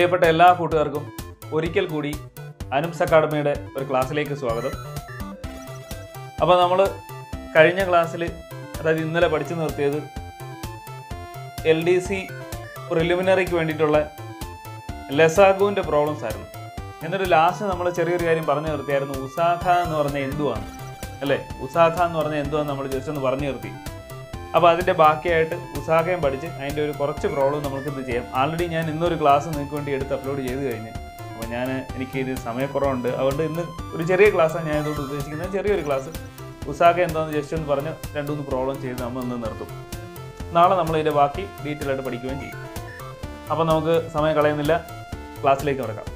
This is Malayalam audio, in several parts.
പ്രിയപ്പെട്ട എല്ലാ കൂട്ടുകാർക്കും ഒരിക്കൽ കൂടി അനുംസ് അക്കാഡമിയുടെ ഒരു ക്ലാസ്സിലേക്ക് സ്വാഗതം അപ്പോൾ നമ്മൾ കഴിഞ്ഞ ക്ലാസ്സിൽ അതായത് ഇന്നലെ പഠിച്ചു നിർത്തിയത് എൽ ഡി സി പ്രിലിമിനറിക്ക് വേണ്ടിയിട്ടുള്ള ലെസാഗുവിൻ്റെ പ്രോബ്ലംസ് ആയിരുന്നു എന്നിട്ട് ലാസ്റ്റ് നമ്മൾ ചെറിയൊരു കാര്യം പറഞ്ഞു നിർത്തിയായിരുന്നു ഉസാഖ എന്ന് പറഞ്ഞ എന്തുവാണ് അല്ലേ ഉസാഖ എന്ന് പറഞ്ഞ എന്തുവാന്ന് നമ്മൾ ജസ്റ്റ് ഒന്ന് പറഞ്ഞു നിർത്തി അപ്പോൾ അതിൻ്റെ ബാക്കിയായിട്ട് ഉസാഖയും പഠിച്ച് അതിൻ്റെ ഒരു കുറച്ച് പ്രോബ്ലം നമുക്ക് ഇത് ചെയ്യാം ആൾറെഡി ഞാൻ ഇന്നൊരു ക്ലാസ് നിങ്ങൾക്ക് വേണ്ടി എടുത്ത് അപ്ലോഡ് ചെയ്ത് കഴിഞ്ഞ് അപ്പോൾ ഞാൻ എനിക്ക് ഇത് സമയക്കുറവുണ്ട് അതുകൊണ്ട് ഇന്ന് ഒരു ചെറിയ ക്ലാസ്സാണ് ഞാൻ ഇതുകൊണ്ട് ഉദ്ദേശിക്കുന്നത് ചെറിയൊരു ക്ലാസ് ഉസാഖ എന്താണെന്ന് ജസ്റ്റ് ഒന്ന് പറഞ്ഞ് രണ്ട് മൂന്ന് പ്രോബ്ലം ചെയ്ത് നമ്മൾ ഇന്ന് നിർത്തും നാളെ നമ്മൾ ഇതിൻ്റെ ബാക്കി ഡീറ്റെയിൽ ആയിട്ട് പഠിക്കുകയും ചെയ്യും അപ്പോൾ നമുക്ക് സമയം കളയുന്നില്ല ക്ലാസ്സിലേക്ക് കിടക്കാം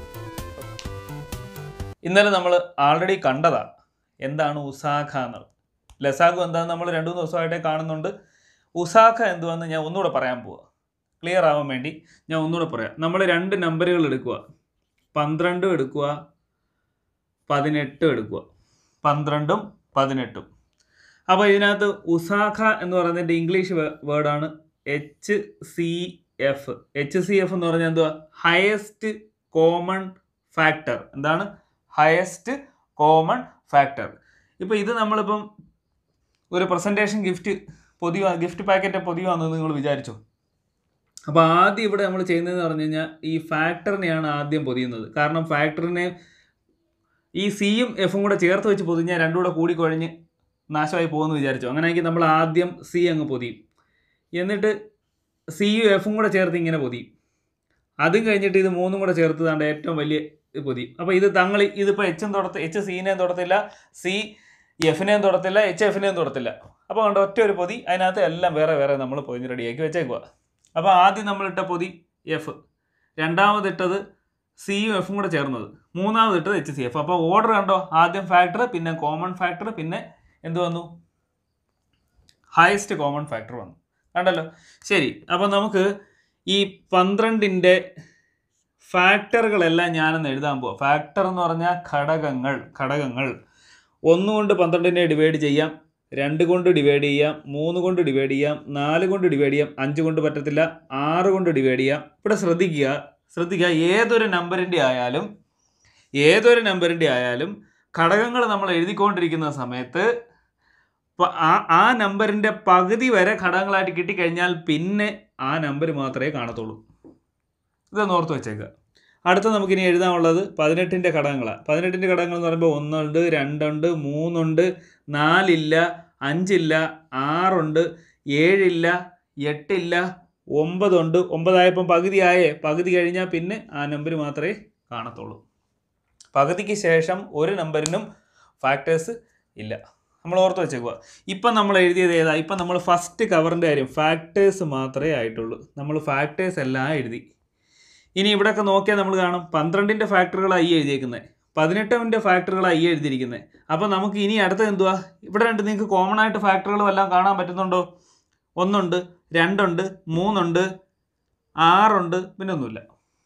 ഇന്നലെ നമ്മൾ ആൾറെഡി കണ്ടതാ എന്താണ് ഉസാഖ എന്നുള്ളത് ലസാഖു എന്താണെന്ന് നമ്മൾ രണ്ടു മൂന്ന് ദിവസമായിട്ടേ കാണുന്നുണ്ട് ഉസാഖ എന്തുവാന്ന് ഞാൻ ഒന്നുകൂടെ പറയാൻ പോവാ ക്ലിയർ ആവാൻ വേണ്ടി ഞാൻ ഒന്നുകൂടെ പറയാം നമ്മൾ രണ്ട് നമ്പറുകൾ എടുക്കുക പന്ത്രണ്ടും എടുക്കുക പതിനെട്ടും എടുക്കുക പന്ത്രണ്ടും പതിനെട്ടും അപ്പോൾ ഇതിനകത്ത് ഉസാഖ എന്ന് പറയുന്നതിൻ്റെ ഇംഗ്ലീഷ് വേർഡാണ് H C F H C F എന്ന് പറഞ്ഞാൽ എന്തുവാ ഹയസ്റ്റ് കോമൺ ഫാക്ടർ എന്താണ് ഹയസ്റ്റ് കോമൺ ഫാക്ടർ ഇപ്പോൾ ഇത് നമ്മളിപ്പം ഒരു പ്രസൻറ്റേഷൻ ഗിഫ്റ്റ് പൊതിയ ഗിഫ്റ്റ് പാക്കറ്റ് പൊതിയുവാന്ന് നിങ്ങൾ വിചാരിച്ചോ അപ്പോൾ ആദ്യം ഇവിടെ നമ്മൾ ചെയ്യുന്നതെന്ന് പറഞ്ഞു കഴിഞ്ഞാൽ ഈ ഫാക്ടറിനെയാണ് ആദ്യം പൊതിയുന്നത് കാരണം ഫാക്ടറിനെ ഈ സിയും എഫും കൂടെ ചേർത്ത് വെച്ച് പൊതിഞ്ഞാൽ രണ്ടും കൂടെ കൂടിക്കുഴഞ്ഞ് നാശമായി പോകുമെന്ന് വിചാരിച്ചു അങ്ങനെയെങ്കിൽ നമ്മൾ ആദ്യം സി അങ്ങ് പൊതിയും എന്നിട്ട് സിയും എഫും കൂടെ ചേർത്ത് ഇങ്ങനെ പൊതിയും അതും കഴിഞ്ഞിട്ട് ഇത് മൂന്നും കൂടെ ചേർത്ത് താണ്ട് ഏറ്റവും വലിയ ഇത് പൊതിയും അപ്പോൾ ഇത് തങ്ങൾ ഇതിപ്പോൾ എച്ചും തൊടത്ത് എച്ച് സീനെയും തൊടത്തില്ല സി എഫിനെയും തൊടത്തില്ല എച്ച് എഫിനെയും തൊടത്തില്ല അപ്പോൾ കണ്ട ഒറ്റ ഒരു പൊതി അതിനകത്ത് എല്ലാം വേറെ വേറെ നമ്മൾ പൊതിഞ്ഞ് റെഡിയാക്കി വെച്ചേക്കുക അപ്പോൾ ആദ്യം നമ്മളിട്ട പൊതി എഫ് രണ്ടാമതിട്ടത് സിയും എഫും കൂടെ ചേർന്നത് മൂന്നാമതിട്ടത് എച്ച് സി എഫ് അപ്പോൾ ഓർഡർ കണ്ടോ ആദ്യം ഫാക്ടർ പിന്നെ കോമൺ ഫാക്ടർ പിന്നെ എന്ത് വന്നു ഹയസ്റ്റ് കോമൺ ഫാക്ടർ വന്നു കണ്ടല്ലോ ശരി അപ്പോൾ നമുക്ക് ഈ പന്ത്രണ്ടിൻ്റെ ഫാക്ടറുകളെല്ലാം ഞാനൊന്ന് എഴുതാൻ പോവാം ഫാക്ടർ എന്ന് പറഞ്ഞാൽ ഘടകങ്ങൾ ഘടകങ്ങൾ ഒന്ന് കൊണ്ട് പന്ത്രണ്ടിനെ ഡിവൈഡ് ചെയ്യാം രണ്ട് കൊണ്ട് ഡിവൈഡ് ചെയ്യാം മൂന്ന് കൊണ്ട് ഡിവൈഡ് ചെയ്യാം നാല് കൊണ്ട് ഡിവൈഡ് ചെയ്യാം അഞ്ച് കൊണ്ട് പറ്റത്തില്ല ആറ് കൊണ്ട് ഡിവൈഡ് ചെയ്യാം ഇവിടെ ശ്രദ്ധിക്കുക ശ്രദ്ധിക്കുക ഏതൊരു നമ്പറിൻ്റെ ആയാലും ഏതൊരു നമ്പറിൻ്റെ ആയാലും ഘടകങ്ങൾ നമ്മൾ എഴുതിക്കൊണ്ടിരിക്കുന്ന സമയത്ത് പ- ആ ആ നമ്പറിൻ്റെ പകുതി വരെ ഘടകങ്ങളായിട്ട് കിട്ടിക്കഴിഞ്ഞാൽ പിന്നെ ആ നമ്പർ മാത്രമേ കാണത്തുള്ളൂ ഇതൊന്ന് ഓർത്ത് വെച്ചേക്കുക അടുത്ത നമുക്കിനി എഴുതാനുള്ളത് പതിനെട്ടിൻ്റെ ഘടകങ്ങളാണ് പതിനെട്ടിൻ്റെ ഘടകങ്ങൾ എന്ന് പറയുമ്പോൾ ഒന്നുണ്ട് രണ്ടുണ്ട് മൂന്നുണ്ട് നാലില്ല അഞ്ചില്ല ആറുണ്ട് ഏഴില്ല എട്ടില്ല ഒമ്പതുണ്ട് ഒമ്പതായപ്പം പകുതിയായേ പകുതി കഴിഞ്ഞാൽ പിന്നെ ആ നമ്പർ മാത്രമേ കാണത്തുള്ളൂ പകുതിക്ക് ശേഷം ഒരു നമ്പറിനും ഫാക്ടേഴ്സ് ഇല്ല നമ്മൾ ഓർത്ത് വെച്ചേക്കുക ഇപ്പം നമ്മൾ എഴുതിയത് ഏതാ ഇപ്പം നമ്മൾ ഫസ്റ്റ് കവറിൻ്റെ കാര്യം ഫാക്ടേഴ്സ് മാത്രമേ ആയിട്ടുള്ളൂ നമ്മൾ ഫാക്ടേഴ്സ് എല്ലാം എഴുതി ഇനി ഇവിടെയൊക്കെ നോക്കിയാൽ നമ്മൾ കാണും പന്ത്രണ്ടിൻ്റെ ഫാക്ടറുകളാണ് ഈ എഴുതിയേക്കുന്നത് പതിനെട്ടിൻ്റെ ഫാക്ടറുകളാണ് ഈ എഴുതിയിരിക്കുന്നത് അപ്പോൾ നമുക്ക് ഇനി അടുത്തത് എന്തുവാ ഇവിടെ രണ്ട് നിങ്ങൾക്ക് കോമൺ ആയിട്ട് ഫാക്ടറുകളും എല്ലാം കാണാൻ പറ്റുന്നുണ്ടോ ഒന്നുണ്ട് രണ്ടുണ്ട് മൂന്നുണ്ട് ആറുണ്ട് പിന്നെ ഒന്നുമില്ല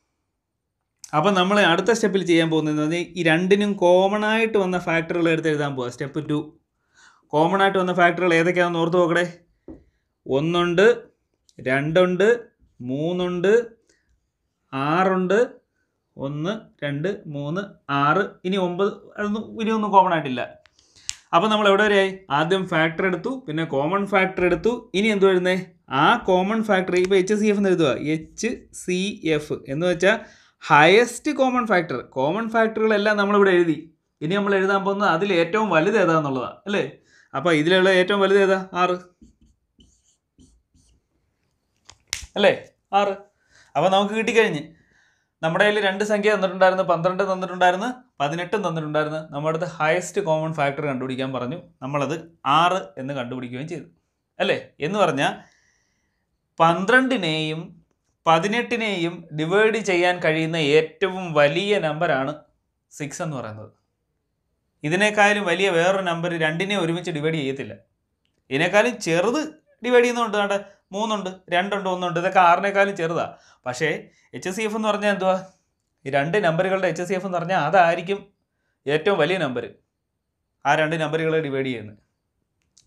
അപ്പം നമ്മൾ അടുത്ത സ്റ്റെപ്പിൽ ചെയ്യാൻ പോകുന്നതെന്ന് പറഞ്ഞാൽ ഈ രണ്ടിനും കോമൺ ആയിട്ട് വന്ന ഫാക്ടറുകൾ എടുത്ത് എഴുതാൻ പോവാം സ്റ്റെപ്പ് ടു കോമൺ ആയിട്ട് വന്ന ഫാക്ടറുകൾ ഏതൊക്കെയാണെന്ന് ഓർത്ത് നോക്കണേ ഒന്നുണ്ട് രണ്ടുണ്ട് മൂന്നുണ്ട് ആറുണ്ട് ഒന്ന് രണ്ട് മൂന്ന് ആറ് ഇനി ഒമ്പത് അതൊന്നും ഇനി ഒന്നും കോമൺ ആയിട്ടില്ല അപ്പോൾ നമ്മൾ എവിടെ വരെയായി ആദ്യം ഫാക്ടർ എടുത്തു പിന്നെ കോമൺ ഫാക്ടർ എടുത്തു ഇനി എന്ത് വരുന്നേ ആ കോമൺ ഫാക്ടർ ഇപ്പോൾ എച്ച് സി എഫ് എന്ന് എഴുതുക എച്ച് സി എഫ് എന്ന് വെച്ചാൽ ഹയസ്റ്റ് കോമൺ ഫാക്ടർ കോമൺ ഫാക്ടറുകളെല്ലാം നമ്മളിവിടെ എഴുതി ഇനി നമ്മൾ എഴുതാൻ പോകുന്നത് അതിൽ ഏറ്റവും വലുത് ഏതാന്നുള്ളതാണ് അല്ലേ അപ്പോൾ ഇതിലുള്ള ഏറ്റവും വലുത് ഏതാ ആറ് അല്ലേ ആറ് അപ്പോൾ നമുക്ക് കിട്ടിക്കഴിഞ്ഞ് നമ്മുടെ കയ്യിൽ രണ്ട് സംഖ്യ തന്നിട്ടുണ്ടായിരുന്നു പന്ത്രണ്ട് തന്നിട്ടുണ്ടായിരുന്നു പതിനെട്ടും തന്നിട്ടുണ്ടായിരുന്നു നമ്മുടെ അടുത്ത് ഹയസ്റ്റ് കോമൺ ഫാക്ടർ കണ്ടുപിടിക്കാൻ പറഞ്ഞു നമ്മളത് ആറ് എന്ന് കണ്ടുപിടിക്കുകയും ചെയ്തു അല്ലേ എന്ന് പറഞ്ഞാൽ പന്ത്രണ്ടിനെയും പതിനെട്ടിനെയും ഡിവൈഡ് ചെയ്യാൻ കഴിയുന്ന ഏറ്റവും വലിയ നമ്പറാണ് സിക്സ് എന്ന് പറയുന്നത് ഇതിനേക്കാളും വലിയ വേറൊരു നമ്പർ രണ്ടിനെ ഒരുമിച്ച് ഡിവൈഡ് ചെയ്യത്തില്ല ഇതിനേക്കാളും ചെറുത് ഡിവൈഡ് ചെയ്യുന്നുണ്ട് കണ്ട മൂന്നുണ്ട് രണ്ടുണ്ട് ഒന്നുണ്ട് ഇതൊക്കെ ആറിനേക്കാളും ചെറുതാ പക്ഷേ എച്ച് സി എഫ് എന്ന് പറഞ്ഞാൽ എന്തുവാ ഈ രണ്ട് നമ്പറുകളുടെ എച്ച് സി എഫ് എന്ന് പറഞ്ഞാൽ അതായിരിക്കും ഏറ്റവും വലിയ നമ്പർ ആ രണ്ട് നമ്പറുകളെ ഡിവൈഡ് ചെയ്യുന്നത്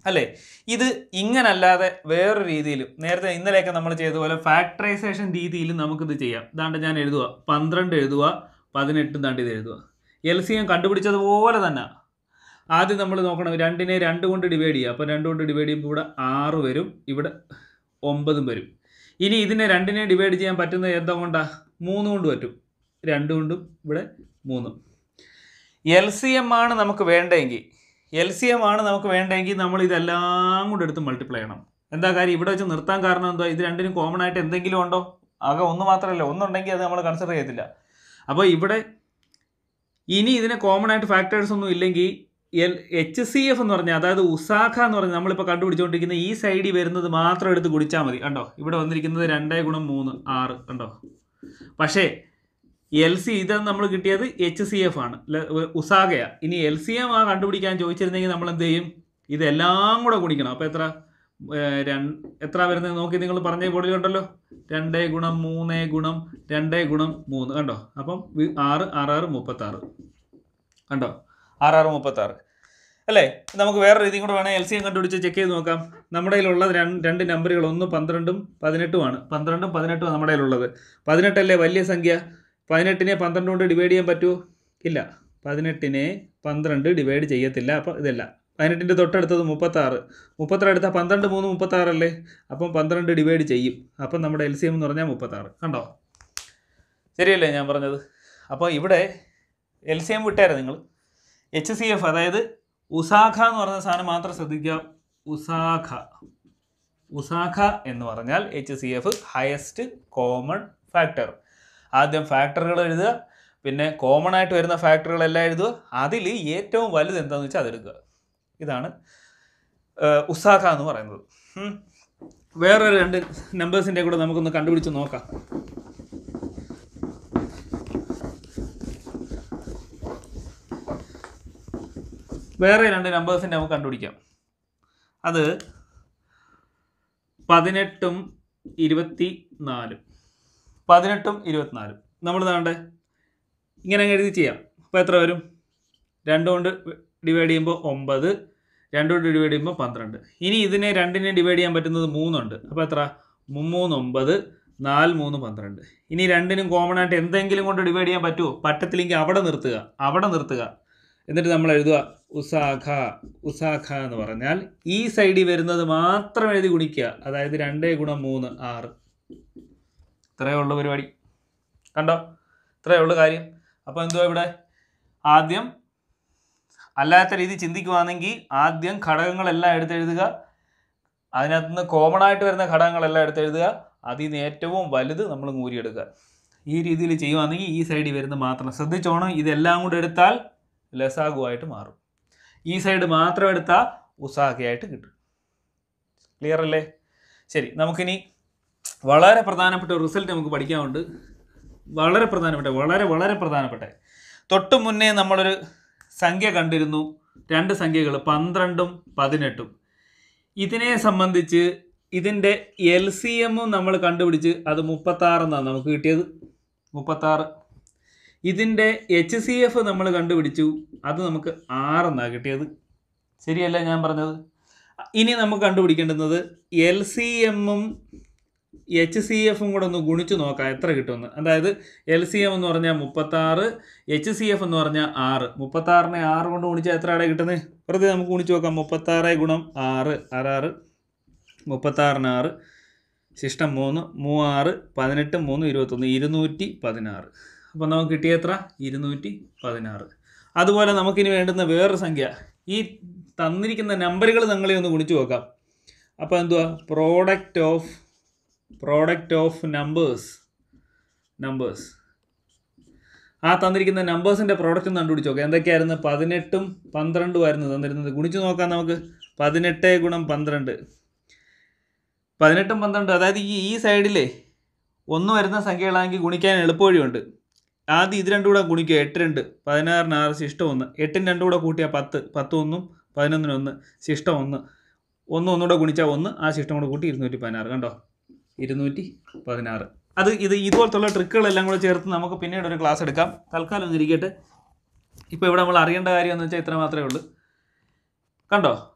അല്ലേ ഇത് ഇങ്ങനല്ലാതെ വേറൊരു രീതിയിലും നേരത്തെ ഇന്നലെയൊക്കെ നമ്മൾ ചെയ്ത പോലെ ഫാക്ടറൈസേഷൻ രീതിയിൽ നമുക്കിത് ചെയ്യാം ഇതാണ്ട് ഞാൻ എഴുതുക പന്ത്രണ്ട് എഴുതുക പതിനെട്ടും താണ്ട് ഇത് എഴുതുക എൽ സി എം കണ്ടുപിടിച്ചതുപോലെ തന്നെ ആദ്യം നമ്മൾ നോക്കണം രണ്ടിനെ രണ്ട് കൊണ്ട് ഡിവൈഡ് ചെയ്യുക അപ്പോൾ രണ്ട് കൊണ്ട് ഡിവൈഡ് ചെയ്യുമ്പോൾ ഇവിടെ ആറ് വരും ഇവിടെ ഒമ്പതും വരും ഇനി ഇതിനെ രണ്ടിനെ ഡിവൈഡ് ചെയ്യാൻ പറ്റുന്നത് എന്താ കൊണ്ടാണ് മൂന്ന് കൊണ്ട് പറ്റും രണ്ട് കൊണ്ടും ഇവിടെ മൂന്നും എൽ സി എം ആണ് നമുക്ക് വേണ്ടതെങ്കിൽ എൽ സി എം ആണ് നമുക്ക് വേണ്ടതെങ്കിൽ നമ്മൾ ഇതെല്ലാം കൂടെ എടുത്ത് മൾട്ടിപ്ലൈ ചെയ്യണം എന്താ കാര്യം ഇവിടെ വെച്ച് നിർത്താൻ കാരണം എന്താ ഇത് രണ്ടിനും കോമൺ ആയിട്ട് എന്തെങ്കിലും ഉണ്ടോ ആകെ ഒന്ന് മാത്രമല്ല ഒന്നുണ്ടെങ്കിൽ അത് നമ്മൾ കൺസിഡർ ചെയ്യത്തില്ല അപ്പോൾ ഇവിടെ ഇനി ഇതിന് കോമൺ ആയിട്ട് ഫാക്ടേഴ്സ് ഒന്നും ഇല്ലെങ്കിൽ എൽ എച്ച് സി എഫ് എന്ന് പറഞ്ഞാൽ അതായത് ഉസാഖ എന്ന് പറഞ്ഞാൽ നമ്മളിപ്പോൾ കണ്ടുപിടിച്ചുകൊണ്ടിരിക്കുന്ന ഈ സൈഡിൽ വരുന്നത് മാത്രം എടുത്ത് കുടിച്ചാൽ മതി കണ്ടോ ഇവിടെ വന്നിരിക്കുന്നത് രണ്ടേ ഗുണം മൂന്ന് ആറ് കണ്ടോ പക്ഷേ എൽ സി ഇത് നമ്മൾ കിട്ടിയത് എച്ച് സി എഫ് ആണ് ല- ഉസാഗയാ ഇനി എൽ സി എം ആ കണ്ടുപിടിക്കാൻ ചോദിച്ചിരുന്നെങ്കിൽ നമ്മൾ എന്ത് ചെയ്യും ഇതെല്ലാം കൂടെ കുടിക്കണം അപ്പോൾ എത്ര ഏഹ്, രണ്ട് എത്ര വരുന്നത് നോക്കി നിങ്ങൾ പറഞ്ഞ ബോർഡിലുണ്ടല്ലോ രണ്ടേ ഗുണം മൂന്നേ ഗുണം രണ്ടേ ഗുണം മൂന്ന് കണ്ടോ അപ്പം വി- ആറ് ആറാറ് മുപ്പത്താറ് കണ്ടോ ആറാറ് മുപ്പത്താറ് അല്ലേ നമുക്ക് വേറെ രീതിയും കൂടെ വേണേൽ എൽ സി എം കണ്ടുപിടിച്ച് ചെക്ക് ചെയ്ത് നോക്കാം നമ്മുടെ കയ്യിലുള്ള രണ്ട് രണ്ട് നമ്പറുകൾ ഒന്ന് പന്ത്രണ്ടും പതിനെട്ടുമാണ് പന്ത്രണ്ടും പതിനെട്ടും നമ്മുടെ കയ്യിലുള്ളത് പതിനെട്ടല്ലേ വലിയ സംഖ്യ പതിനെട്ടിനെ പന്ത്രണ്ട് കൊണ്ട് ഡിവൈഡ് ചെയ്യാൻ പറ്റുമോ ഇല്ല പതിനെട്ടിനെ പന്ത്രണ്ട് ഡിവൈഡ് ചെയ്യത്തില്ല അപ്പോൾ ഇതല്ല പതിനെട്ടിൻ്റെ തൊട്ടടുത്തത് മുപ്പത്താറ് മുപ്പത്താറ് എടുത്താൽ പന്ത്രണ്ട് മൂന്ന് മുപ്പത്താറല്ലേ അപ്പം പന്ത്രണ്ട് ഡിവൈഡ് ചെയ്യും അപ്പം നമ്മുടെ എൽ സി എം എന്ന് പറഞ്ഞാൽ മുപ്പത്താറ് കണ്ടോ ശരിയല്ലേ ഞാൻ പറഞ്ഞത് അപ്പോൾ ഇവിടെ എൽ സി എം വിട്ടേരെ നിങ്ങൾ എച്ച് സി എഫ് അതായത് ഉസാഖ എന്ന് പറഞ്ഞ സാധനം മാത്രം ശ്രദ്ധിക്കുക ഉസാഖ ഉസാഖ എന്ന് പറഞ്ഞാൽ H C F highest common factor ആദ്യം ഫാക്ടറുകൾ എഴുതുക പിന്നെ കോമൺ ആയിട്ട് വരുന്ന ഫാക്ടറുകളെല്ലാം എഴുതുക അതിൽ ഏറ്റവും വലുത് എന്താണെന്ന് വെച്ചാൽ അതെടുക്കുക ഇതാണ് ഏഹ്, ഉസാഖ എന്ന് പറയുന്നത് ഉം. വേറൊരു രണ്ട് നമ്പേഴ്സിൻ്റെ കൂടെ നമുക്കൊന്ന് കണ്ടുപിടിച്ച് നോക്കാം വേറെ രണ്ട് നമ്പേഴ്സിൻ്റെ നമുക്ക് കണ്ടുപിടിക്കാം അത് പതിനെട്ടും ഇരുപത്തി നാലും പതിനെട്ടും ഇരുപത്തിനാലും നമ്മൾ താണ്ട് ഇങ്ങനെ അങ്ങ് എഴുതി ചെയ്യാം അപ്പോൾ എത്ര വരും രണ്ട് കൊണ്ട് ഡിവൈഡ് ചെയ്യുമ്പോൾ ഒമ്പത് രണ്ട് കൊണ്ട് ഡിവൈഡ് ചെയ്യുമ്പോൾ പന്ത്രണ്ട് ഇനി ഇതിനെ രണ്ടിനെ ഡിവൈഡ് ചെയ്യാൻ പറ്റുന്നത് മൂന്നുണ്ട് അപ്പോൾ എത്ര മുമ്മൂന്ന് ഒമ്പത് നാല് മൂന്ന് പന്ത്രണ്ട് ഇനി രണ്ടിനും കോമൺ ആയിട്ട് എന്തെങ്കിലും കൊണ്ട് ഡിവൈഡ് ചെയ്യാൻ പറ്റുമോ പറ്റത്തില്ലെങ്കിൽ അവിടെ നിർത്തുക അവിടെ നിർത്തുക എന്നിട്ട് നമ്മൾ എഴുതുക ഉസാഖ ഉസാഖ എന്ന് പറഞ്ഞാൽ ഈ സൈഡിൽ വരുന്നത് മാത്രം എഴുതി ഗുണിക്കുക അതായത് രണ്ടേ ഗുണം മൂന്ന് ആറ് ഇത്രയേ ഉള്ളൂ പരിപാടി കണ്ടോ ഇത്രയേ ഉള്ളൂ കാര്യം അപ്പോൾ എന്തുവാ ഇവിടെ ആദ്യം അല്ലാത്ത രീതി ചിന്തിക്കുവാണെങ്കിൽ ആദ്യം ഘടകങ്ങളെല്ലാം എടുത്തെഴുതുക അതിനകത്ത് നിന്ന് കോമൺ ആയിട്ട് വരുന്ന ഘടകങ്ങളെല്ലാം എടുത്തെഴുതുക അതിൽ നിന്ന് ഏറ്റവും വലുത് നമ്മൾ മൂരിയെടുക്കുക ഈ രീതിയിൽ ചെയ്യുവാണെങ്കിൽ ഈ സൈഡിൽ വരുന്ന മാത്രം ശ്രദ്ധിച്ചോണം ഇതെല്ലാം കൂടെ എടുത്താൽ ലസാഗുവായിട്ട് മാറും ഈ സൈഡ് മാത്രം എടുത്താൽ ഉസാഖയായിട്ട് കിട്ടും ക്ലിയർ അല്ലേ ശരി നമുക്കിനി വളരെ പ്രധാനപ്പെട്ട ഒരു റിസൾട്ട് നമുക്ക് പഠിക്കാനുണ്ട് വളരെ പ്രധാനപ്പെട്ട വളരെ വളരെ പ്രധാനപ്പെട്ട തൊട്ട് മുന്നേ നമ്മളൊരു സംഖ്യ കണ്ടിരുന്നു രണ്ട് സംഖ്യകൾ പന്ത്രണ്ടും പതിനെട്ടും ഇതിനെ സംബന്ധിച്ച് ഇതിൻ്റെ എൽ സി എമ്മും നമ്മൾ കണ്ടുപിടിച്ച് അത് മുപ്പത്താറെന്നാണ് നമുക്ക് കിട്ടിയത് മുപ്പത്താറ് ഇതിൻ്റെ എച്ച് സി എഫ് നമ്മൾ കണ്ടുപിടിച്ചു അത് നമുക്ക് ആറെന്നാണ് കിട്ടിയത് ശരിയല്ല ഞാൻ പറഞ്ഞത് ഇനി നമുക്ക് കണ്ടുപിടിക്കേണ്ടുന്നത് എൽ സി എമ്മും എച്ച് സി എഫും കൂടെ ഒന്ന് ഗുണിച്ച് നോക്കാം എത്ര കിട്ടുമെന്ന് അതായത് എൽ സി എം എന്ന് പറഞ്ഞാൽ മുപ്പത്താറ് എച്ച് സി എഫ് എന്ന് പറഞ്ഞാൽ ആറ് മുപ്പത്താറിനെ ആറ് കൊണ്ട് ഗുണിച്ചാൽ എത്ര അവിടെ കിട്ടുന്നത് വെറുതെ നമുക്ക് ഗുണിച്ച് നോക്കാം മുപ്പത്താറ് ഗുണം ആറ് ആറാറ് മുപ്പത്താറിന് ആറ് ശിഷ്ടം മൂന്ന് മൂവാറ് പതിനെട്ട് മൂന്ന് ഇരുപത്തൊന്ന് ഇരുന്നൂറ്റി പതിനാറ് അപ്പോൾ നമുക്ക് കിട്ടിയ എത്ര ഇരുന്നൂറ്റി പതിനാറ് അതുപോലെ നമുക്കിനി വേണ്ടുന്ന വേറൊരു സംഖ്യ ഈ തന്നിരിക്കുന്ന നമ്പറുകൾ നിങ്ങളെ ഒന്ന് ഗുണിച്ച് നോക്കാം അപ്പോൾ എന്തുവാ product of product of numbers numbers ആ തന്നിരിക്കുന്ന നമ്പേഴ്സിൻ്റെ പ്രോഡക്റ്റ് ഒന്ന് കണ്ടുപിടിച്ച് നോക്കാം എന്തൊക്കെയായിരുന്നു പതിനെട്ടും പന്ത്രണ്ടും ആയിരുന്നു തന്നിരുന്നത് ഗുണിച്ച് നോക്കാം നമുക്ക് പതിനെട്ട് ഗുണം പന്ത്രണ്ട് പതിനെട്ടും പന്ത്രണ്ട് അതായത് ഈ ഈ സൈഡിലെ ഒന്ന് വരുന്ന സംഖ്യകളാണെങ്കിൽ ഗുണിക്കാൻ എളുപ്പവഴിയുണ്ട് ആദ്യം ഇത് രണ്ടും കൂടെ ഗുണിക്കുക എട്ട് രണ്ട് പതിനാറിന് ആറ് ശിഷ്ടം ഒന്ന് എട്ടിന് രണ്ടും കൂടെ കൂട്ടിയാൽ പത്ത് പത്ത് ഒന്നും പതിനൊന്നിന് ഒന്ന് ശിഷ്ടം ഒന്ന് ഒന്ന് ഒന്നുകൂടെ ഗുണിച്ചാൽ ഒന്ന് ആ ശിഷ്ടം കൂടെ കൂട്ടി ഇരുന്നൂറ്റി പതിനാറ് കണ്ടോ ഇരുന്നൂറ്റി പതിനാറ് അത് ഇത് ഇതുപോലത്തുള്ള ട്രിക്കുകളെല്ലാം കൂടെ ചേർത്ത് നമുക്ക് പിന്നീട് ഒരു ക്ലാസ് എടുക്കാം തൽക്കാലം ഒന്ന് ഇരിക്കട്ടെ ഇപ്പോൾ ഇവിടെ നമ്മൾ അറിയേണ്ട കാര്യം എന്ന് വെച്ചാൽ ഇത്ര മാത്രമേ ഉള്ളൂ കണ്ടോ